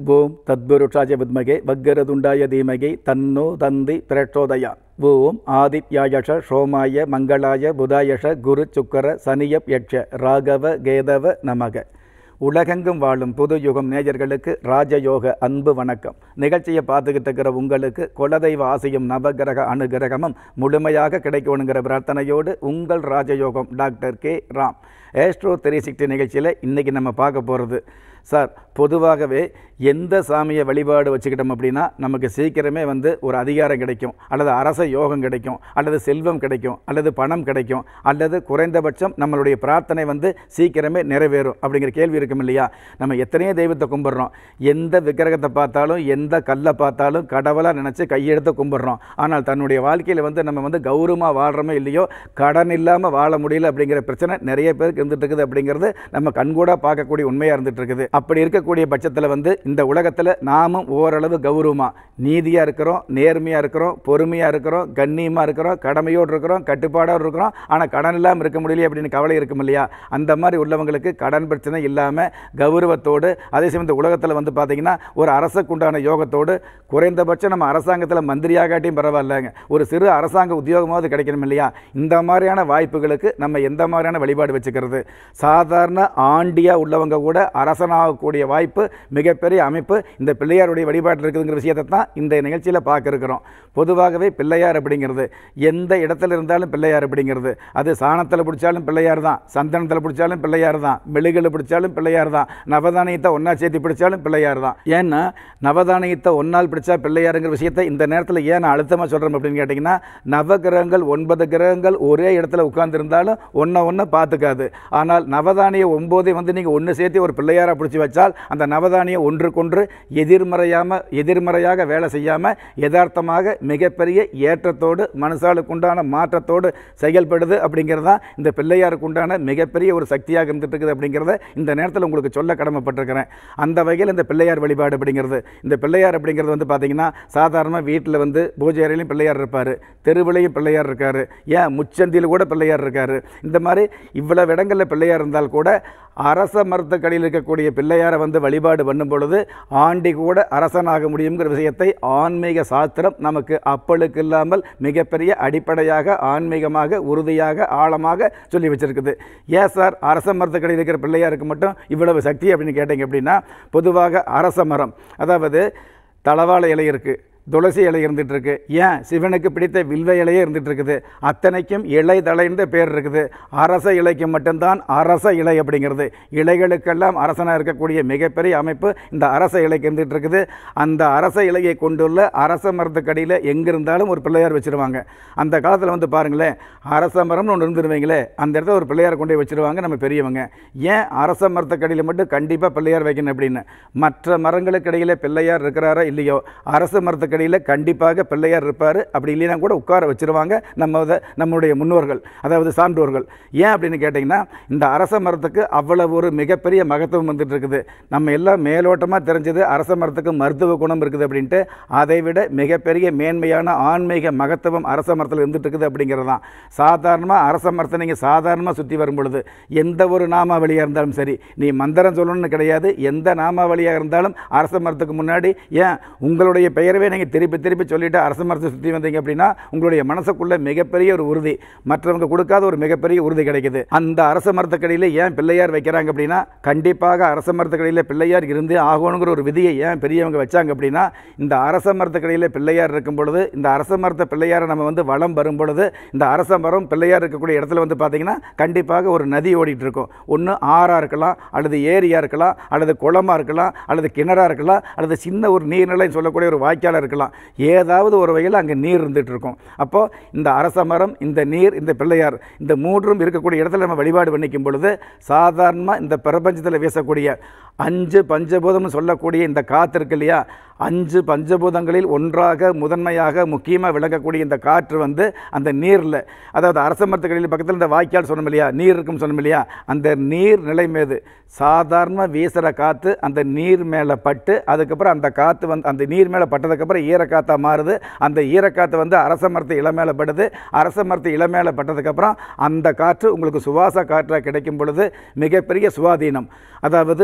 ஓம் தத்புருஷாய வித்மகே வக்கரதுண்டாய தீமகே தன்னோ தந்தி பிரச்சோதயா ஓம் ஆதித்யாயஷ சோமாய மங்களாய புதாயஷ குரு சுக்கர சனியப் யட்ச ராகவ கேதவ நமக உலகெங்கும் வாழும் புது யுகம் நேயர்களுக்கு ராஜயோக அன்பு வணக்கம் நிகழ்ச்சியை பார்த்துக்கிட்டு இருக்கிற உங்களுக்கு குலதெய்வ ஆசையும் நவகிரக அனுகிரகமும் முழுமையாக கிடைக்கணுங்கிற பிரார்த்தனையோடு உங்கள் Rajayogam doctor K Ram astro three sixty நிகழ்ச்சியில் இன்றைக்கி நம்ம பார்க்க போகிறது சார் பொதுவாகவே எந்த சாமியை வழிபாடு வச்சுக்கிட்டோம் அப்படின்னா நமக்கு சீக்கிரமே வந்து ஒரு அதிகாரம் கிடைக்கும் அல்லது அரச யோகம் கிடைக்கும் அல்லது செல்வம் கிடைக்கும் அல்லது பணம் கிடைக்கும் அல்லது குறைந்தபட்சம் நம்மளுடைய பிரார்த்தனை வந்து சீக்கிரமே நிறைவேறும் அப்படிங்கிற கேள்வி இருக்கும் இல்லையா நம்ம எத்தனையோ தெய்வத்தை கும்பிட்றோம் எந்த விக்கிரகத்தை பார்த்தாலும் எந்த கல்லை பார்த்தாலும் கடவுளாக நினச்சி கையெடுத்து கும்பிட்றோம் ஆனால் தன்னுடைய வாழ்க்கையில் வந்து நம்ம வந்து கௌரவமாக வாழ்கிறோமோ இல்லையோ கடன் இல்லாமல் வாழ முடியல அப்படிங்கிற பிரச்சனை நிறைய பேருக்கு இருந்துட்டு இருக்குது அப்படிங்கிறது நம்ம கண்கூடாக பார்க்கக்கூடிய உண்மையாக இருந்துட்டு இருக்குது அப்படி இருக்கக்கூடிய பட்சத்தில் வந்து இந்த உலகத்தில் நாமும் ஓரளவு கௌரவமாக நீதியாக இருக்கிறோம் நேர்மையாக இருக்கிறோம் பொறுமையாக இருக்கிறோம் கண்ணியமாக இருக்கிறோம் கடமையோடு இருக்கிறோம் கட்டுப்பாடோடு இருக்கிறோம் ஆனால் கடன் இல்லாமல் இருக்க முடியல அப்படின்னு கவலை இருக்கும் இல்லையா அந்த மாதிரி உள்ளவங்களுக்கு கடன் பிரச்சனை இல்லாமல் கௌரவத்தோடு அதே சமயம் இந்த உலகத்தில் வந்து பார்த்திங்கன்னா ஒரு அரசுக்குண்டான யோகத்தோடு குறைந்தபட்சம் நம்ம அரசாங்கத்தில் மந்திரியாகாட்டியும் பரவாயில்லைங்க ஒரு சிறு அரசாங்க உத்தியோகமாவது கிடைக்கணும் இல்லையா இந்த மாதிரியான வாய்ப்புகளுக்கு நம்ம எந்த மாதிரியான வழிபாடு வச்சுக்கிறது சாதாரண ஆண்டியாக உள்ளவங்க கூட அரசனாகக்கூடிய வாய்ப்பு மிகப்பெரிய அமைப்பு இந்த பிள்ளையாருடைய வழிபாட்டில் இருக்குதுங்கிற விஷயத்தை தான் இந்த நிகழ்ச்சியில் பார்க்க இருக்கிறோம் பொதுவாகவே பிள்ளையார் அப்படிங்கிறது எந்த இடத்துல இருந்தாலும் பிள்ளையார் அப்படிங்கிறது அது சாணத்தில் பிடிச்சாலும் பிள்ளையார் தான் சந்தனத்தில் பிடிச்சாலும் பிள்ளையார் தான் மெழுகில் பிடிச்சாலும் பிள்ளையார் தான் நவதானியத்தை ஒன்றா சேர்த்து பிடிச்சாலும் பிள்ளையார் தான் ஏன்னா நவதானியத்தை ஒன்றால் பிடிச்சா பிள்ளையாருங்கிற விஷயத்தை இந்த நேரத்தில் ஏன் நான் அழுத்தமாக சொல்கிறேன் அப்படின்னு கேட்டிங்கன்னா நவகிரகங்கள் ஒன்பது கிரகங்கள் ஒரே இடத்துல உட்கார்ந்துருந்தாலும் ஒன்றை ஒன்று பார்த்துக்காது ஆனால் நவதானிய ஒம்போதை வந்து நீங்கள் ஒன்று சேர்த்து ஒரு பிள்ளையாரை பிடிச்சி வச்சால் அந்த நவதானியம் ஒன்றுக்கொன்று எதிர்மறையாமல் எதிர்மறையாக வேலை செய்யாமல் யதார்த்தமாக மிகப்பெரிய ஏற்றத்தோடு மனசாளுக்கு உண்டான மாற்றத்தோடு செயல்படுது அப்படிங்கிறது தான் இந்த பிள்ளையாருக்கு உண்டான மிகப்பெரிய ஒரு சக்தியாக இருந்துட்டு இருக்குது அப்படிங்கிறத இந்த நேரத்தில் உங்களுக்கு சொல்ல கடமைப்பட்டிருக்கிறேன் அந்த வகையில் இந்த பிள்ளையார் வழிபாடு அப்படிங்கிறது இந்த பிள்ளையார் அப்படிங்கிறது வந்து பார்த்தீங்கன்னா சாதாரண வீட்டில் வந்து பூஜை அறையிலையும் பிள்ளையார் இருப்பார் தெருவிலையும் பிள்ளையார் இருக்கார் ஏன் முச்சந்தியில் கூட பிள்ளையார் இருக்கார் இந்த மாதிரி இவ்வளவு இடங்களில் பிள்ளையார் இருந்தால் கூட அரச மரத்துக்கடியில் இருக்கக்கூடிய பிள்ளையாரை வந்து வழிபாடு பண்ணும் பொழுது ஆண்டி கூட அரசனாக முடியுங்கிற விஷயத்தை ஆன்மீக சாஸ்திரம் நமக்கு அப்பளுக்கு இல்லாமல் மிகப்பெரிய அடிப்படையாக ஆன்மீகமாக உறுதியாக ஆழமாக சொல்லி வச்சிருக்குது ஏன் சார் அரச மரத்துக்கடியில் இருக்கிற பிள்ளையாருக்கு மட்டும் இவ்வளவு சக்தி அப்படின்னு கேட்டீங்க அப்படின்னா பொதுவாக அரச மரம் அதாவது தளவாழ இலை இருக்குது துளசி இலை இருந்துட்டு இருக்கு ஏன் சிவனுக்கு பிடித்த வில்வ இலையே இருந்துட்டு இருக்குது அத்தனைக்கும் இலை தலைன்ற பேர் இருக்குது அரச இலைக்கு மட்டும்தான் அரச இலை அப்படிங்கிறது இலைகளுக்கெல்லாம் அரசனாக இருக்கக்கூடிய மிகப்பெரிய அமைப்பு இந்த அரச இலைக்கு இருந்துட்டு இருக்குது அந்த அரச இலையை கொண்டுள்ள அரச மரத்துக்கடியில் எங்கே இருந்தாலும் ஒரு பிள்ளையார் வச்சுருவாங்க அந்த காலத்தில் வந்து பாருங்களேன் அரச மரம்னு ஒன்று இருந்துருவீங்களே அந்த இடத்துல ஒரு பிள்ளையார் கொண்டு போய் வச்சுருவாங்க நம்ம பெரியவங்க ஏன் அரச மரத்துக்கடியில் மட்டும் கண்டிப்பாக பிள்ளையார் வைக்கணும் அப்படின்னு மற்ற மரங்களுக்கு இடையில பிள்ளையார் இருக்கிறாரா இல்லையோ அரச மரத்துக்கு அடியில் கண்டிப்பாக பிள்ளையார் இருப்பார் அப்படி இல்லைனா கூட உட்கார வச்சுருவாங்க நம்ம இதை நம்முடைய முன்னோர்கள் அதாவது சான்றோர்கள் ஏன் அப்படின்னு கேட்டிங்கன்னா இந்த அரச மரத்துக்கு அவ்வளவு ஒரு மிகப்பெரிய மகத்துவம் வந்துட்டு இருக்குது நம்ம எல்லாம் மேலோட்டமாக தெரிஞ்சது அரச மரத்துக்கு மருத்துவ குணம் இருக்குது அப்படின்ட்டு அதை விட மிகப்பெரிய மேன்மையான ஆன்மீக மகத்துவம் அரச மரத்தில் இருந்துட்டு இருக்குது அப்படிங்கிறது தான் சாதாரணமாக அரச மரத்தை நீங்கள் சாதாரணமாக சுற்றி வரும் பொழுது எந்த ஒரு நாமாவளியாக இருந்தாலும் சரி நீ மந்திரம் சொல்லணும்னு கிடையாது எந்த நாமாவளியாக இருந்தாலும் அரச மரத்துக்கு முன்னாடி ஏன் உங்களுடைய பெயரவே நீங்கள் திருப்பி திருப்பி சொல்லிட்டு அரச மரத்தை சுற்றி வந்தீங்க அப்படின்னா உங்களுடைய மனசுக்குள்ள மிகப்பெரிய ஒரு உறுதி மற்றவங்க கொடுக்காத ஒரு மிகப்பெரிய உறுதி கிடைக்குது அந்த அரச மரத்துக்கடியில் ஏன் பிள்ளையார் வைக்கிறாங்க அப்படின்னா கண்டிப்பாக அரச மரத்துக்கடியில் பிள்ளையார் இருந்தே ஆகணுங்கிற ஒரு விதியை ஏன் பெரியவங்க வச்சாங்க அப்படின்னா இந்த அரச மரத்துக்கடியில் பிள்ளையார் இருக்கும் பொழுது இந்த அரச மரத்தை பிள்ளையாரை நம்ம வந்து வளம் வரும் பொழுது இந்த அரச மரம் பிள்ளையார் இருக்கக்கூடிய இடத்துல வந்து பார்த்தீங்கன்னா கண்டிப்பாக ஒரு நதி ஓடிட்டு இருக்கும் ஒன்று ஆறாக இருக்கலாம் அல்லது ஏரியாக இருக்கலாம் அல்லது குளமாக இருக்கலாம் அல்லது கிணறாக இருக்கலாம் அல்லது சின்ன ஒரு நீர்நிலை சொல்லக்கூடிய ஒரு வாய்க்காலாக இருக்கலாம் ஏதாவது ஒரு வகையில் அங்கே நீர் இருந்துகிட்டு இருக்கும் அப்போது இந்த அரச மரம் இந்த நீர் இந்த பிள்ளையார் இந்த மூன்றும் இருக்கக்கூடிய இடத்துல நம்ம வழிபாடு பண்ணிக்கும் பொழுது சாதாரணமாக இந்த பிரபஞ்சத்தில் வீசக்கூடிய அஞ்சு பஞ்சபூதம்னு சொல்லக்கூடிய இந்த காற்று இருக்கு இல்லையா அஞ்சு பஞ்சபூதங்களில் ஒன்றாக முதன்மையாக முக்கியமாக விளங்கக்கூடிய இந்த காற்று வந்து அந்த நீரில் அதாவது அரச மரத்துக்கடியில் பக்கத்தில் இந்த வாய்க்கால் சொன்னோம் இல்லையா நீர் இருக்குன்னு சொன்னோம் இல்லையா அந்த நீர் நிலை மீது சாதாரண வீசுகிற காற்று அந்த நீர் மேலே பட்டு அதுக்கப்புறம் அந்த காற்று வந்து அந்த நீர் மேலே பட்டதுக்கப்புறம் ஈரக்காத்தாக மாறுது அந்த ஈரக்காற்று வந்து அரச மரத்து இலை மேலே படுது அரச மரத்து இலை மேலே பட்டதுக்கப்புறம் அந்த காற்று உங்களுக்கு சுவாச காற்றாக கிடைக்கும் பொழுது மிகப்பெரிய சுவாதீனம் அதாவது உங்கள்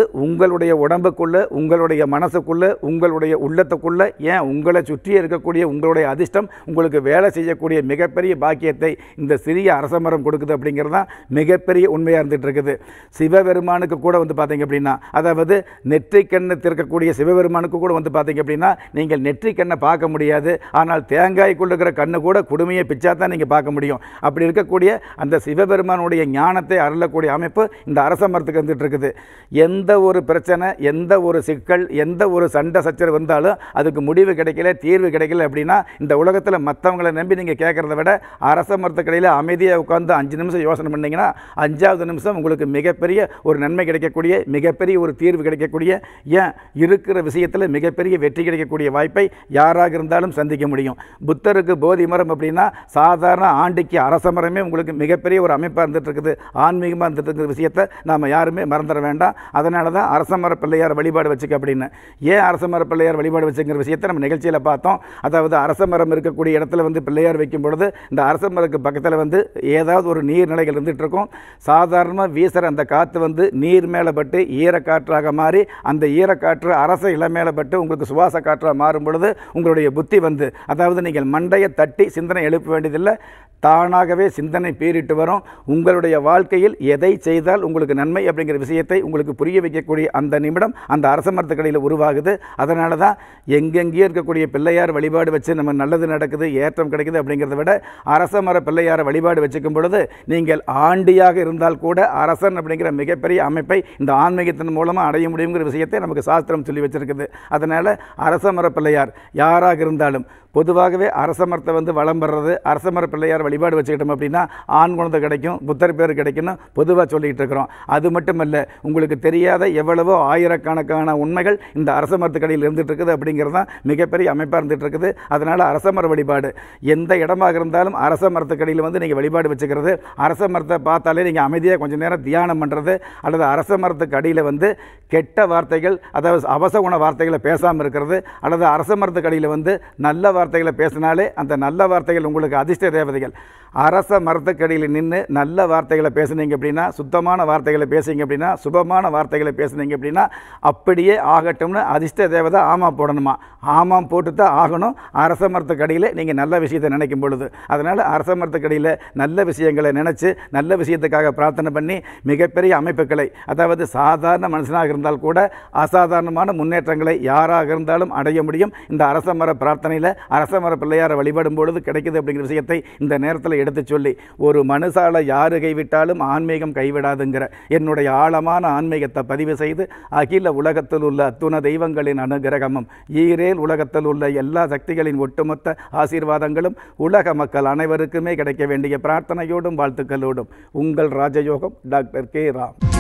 உங்களுடைய உடம்புக்குள்ள உங்களுடைய மனசுக்குள்ள உங்களுடைய உள்ளத்துக்குள்ள ஏன் உங்களை சுற்றி இருக்கக்கூடிய உங்களுடைய அதிர்ஷ்டம் உங்களுக்கு வேலை செய்யக்கூடிய மிகப்பெரிய பாக்கியத்தை இந்த சிறிய அரசமரம் கொடுக்குது அப்படிங்கிறது தான் மிகப்பெரிய உண்மையாக இருந்துட்டு இருக்குது சிவபெருமானுக்கு கூட வந்து பார்த்தீங்க அப்படின்னா அதாவது நெற்றிக்கண்ணை திறக்கக்கூடிய சிவபெருமானுக்கு கூட வந்து பார்த்தீங்க அப்படின்னா நீங்கள் நெற்றிக்கண்ணை பார்க்க முடியாது ஆனால் தேங்காய்க்குள்ள இருக்கிற கண்ணு கூட குடுமையை பிச்சா தான் நீங்கள் பார்க்க முடியும் அப்படி இருக்கக்கூடிய அந்த சிவபெருமானுடைய ஞானத்தை அருளக்கூடிய அமைப்பு இந்த அரச மரத்துக்கு வந்துட்டு இருக்குது எந்த ஒரு பிரச்சனை எந்த ஒரு சிக்கல் எந்த ஒரு சண்டை சச்சரவு வந்தாலும் அதுக்கு முடிவு கிடைக்கல தீர்வு கிடைக்கல அப்படின்னா இந்த உலகத்தில் மற்றவங்களை நம்பி நீங்கள் கேட்குறத விட அரச மரத்துக்கடையில் அமைதியாக உட்காந்து அஞ்சு நிமிஷம் யோசனை பண்ணீங்கன்னா அஞ்சாவது நிமிஷம் உங்களுக்கு மிகப்பெரிய ஒரு நன்மை கிடைக்கக்கூடிய மிகப்பெரிய ஒரு தீர்வு கிடைக்கக்கூடிய ஏன் இருக்கிற விஷயத்தில் மிகப்பெரிய வெற்றி கிடைக்கக்கூடிய வாய்ப்பை யாராக இருந்தாலும் சந்திக்க முடியும் புத்தருக்கு போதி மரம் அப்படின்னா சாதாரண ஆண்டிக்கு அரச மரமே உங்களுக்கு மிகப்பெரிய ஒரு அமைப்பாக இருந்துட்டு இருக்குது ஆன்மீகமாக இருந்துட்டு இருக்கிற விஷயத்தை நாம் யாருமே மறந்துட வேண்டாம் அதனால தான் அரச மர பிள்ளையார் வழிபாடு வச்சுக்க அப்படின்னு ஏன் அரச மர பிள்ளையார் வழிபாடு வச்சுங்கிற விஷயத்தை நம்ம நிகழ்ச்சியில் பார்த்தோம் அதாவது அரச மரம் இருக்கக்கூடிய இடத்துல வந்து பிள்ளையார் வைக்கும் பொழுது இந்த அரச மரத்துக்கு பக்கத்தில் வந்து ஏதாவது ஒரு நீர்நிலைகள் இருந்துகிட்டு இருக்கும் சாதாரணமாக வீசுகிற அந்த காற்று வந்து நீர் மேலே பட்டு ஈரக்காற்றாக மாறி அந்த ஈரக்காற்று அரச இலை மேலே பட்டு உங்களுக்கு சுவாச காற்றாக மாறும் பொழுது உங்களுடைய புத்தி வந்து அதாவது நீங்கள் மண்டையை தட்டி சிந்தனை எழுப்ப வேண்டியதில்லை தானாகவே சிந்தனை பீறிட்டு வரும் உங்களுடைய வாழ்க்கையில் எதை செய்தால் உங்களுக்கு நன்மை அப்படிங்கிற விஷயத்தை உங்களுக்கு புரிய வைக்கக்கூடிய அந்த நிமிடம் அந்த அரச மரத்துக்கடையில் உருவாகுது அதனால தான் எங்கெங்கேயோ இருக்கக்கூடிய பிள்ளையார் வழிபாடு வச்சு நம்ம நல்லது நடக்குது ஏற்றம் கிடைக்குது அப்படிங்கிறத விட அரச மர பிள்ளையாரை வழிபாடு வச்சுக்கும் பொழுது நீங்கள் ஆண்டியாக இருந்தால் கூட அரசன் அப்படிங்கிற மிகப்பெரிய அமைப்பை இந்த ஆன்மீகத்தின் மூலமாக அடைய முடியுங்கிற விஷயத்தை நமக்கு சாஸ்திரம் சொல்லி வச்சிருக்குது அதனால் அரச மர பிள்ளையார் யாராக இருந்தாலும் பொதுவாகவே அரச மரத்தை வந்து வளம் பெறது அரச மர பிள்ளையார் வழிபாடு வச்சுக்கிட்டோம் அப்படின்னா ஆண் குழந்தை கிடைக்கும் புத்தர் பேர் கிடைக்கும்னு பொதுவாக சொல்லிக்கிட்டு இருக்கிறோம் அது மட்டுமல்ல உங்களுக்கு தெரியாத எவ்வளவோ ஆயிரக்கணக்கான உண்மைகள் இந்த அரச மரத்துக்கடியில் இருந்துட்டு இருக்குது அப்படிங்கிறது தான் மிகப்பெரிய அமைப்பாக இருந்துட்டு இருக்குது அதனால் அரச மர வழிபாடு எந்த இடமாக இருந்தாலும் அரச மரத்துக்கடியில் வந்து நீங்கள் வழிபாடு வச்சுக்கிறது அரச மரத்தை பார்த்தாலே நீங்கள் அமைதியாக கொஞ்சம் நேரம் தியானம் பண்ணுறது அல்லது அரச மரத்துக்கு அடியில் வந்து கெட்ட வார்த்தைகள் அதாவது அவசகுண வார்த்தைகளை பேசாமல் இருக்கிறது அல்லது அரச மரத்துக்கு அடியில் வந்து நல்ல வார்த்தைகளை பேசினாலே அந்த நல்ல வார்த்தைகள் உங்களுக்கு அதிர்ஷ்ட தேவதைகள் அரச மரத்துக்கடியில் நின்று நல்ல வார்த்தைகளை பேசுனீங்க அப்படின்னா சுத்தமான வார்த்தைகளை பேசுனீங்க அப்படின்னா சுபமான வார்த்தைகளை பேசுனீங்க அப்படின்னா அப்படியே ஆகட்டும்னு அதிர்ஷ்ட தேவதை ஆமாம் போடணுமா ஆமாம் போட்டு தான் ஆகணும் அரச மரத்துக்கடியில் நீங்கள் நல்ல விஷயத்தை நினைக்கும் பொழுது அதனால் அரச மரத்துக்கடியில் நல்ல விஷயங்களை நினச்சி நல்ல விஷயத்துக்காக பிரார்த்தனை பண்ணி மிகப்பெரிய அமைப்புகளை அதாவது சாதாரண மனுஷனாக இருந்தால் கூட அசாதாரணமான முன்னேற்றங்களை யாராக இருந்தாலும் அடைய முடியும் இந்த அரச மர பிரார்த்தனையில் அரச மர பிள்ளையாரை வழிபடும் பொழுது கிடைக்குது அப்படிங்கிற விஷயத்தை இந்த நேரத்தில் எடுத்து சொல்லி ஒரு மனுஷால யாரு கைவிட்டாலும் ஆன்மீகம் கைவிடாதுங்கிற என்னுடைய ஆழமான ஆன்மீகத்தை பதிவு செய்து அகில உலகத்தில் உள்ள அத்துண தெய்வங்களின் அனுகிரகமும் ஈரேல் உலகத்தில் உள்ள எல்லா சக்திகளின் ஒட்டுமொத்த ஆசீர்வாதங்களும் உலக மக்கள் அனைவருக்குமே கிடைக்க வேண்டிய பிரார்த்தனையோடும் வாழ்த்துக்களோடும் உங்கள் ராஜயோகம் டாக்டர் கே ராம்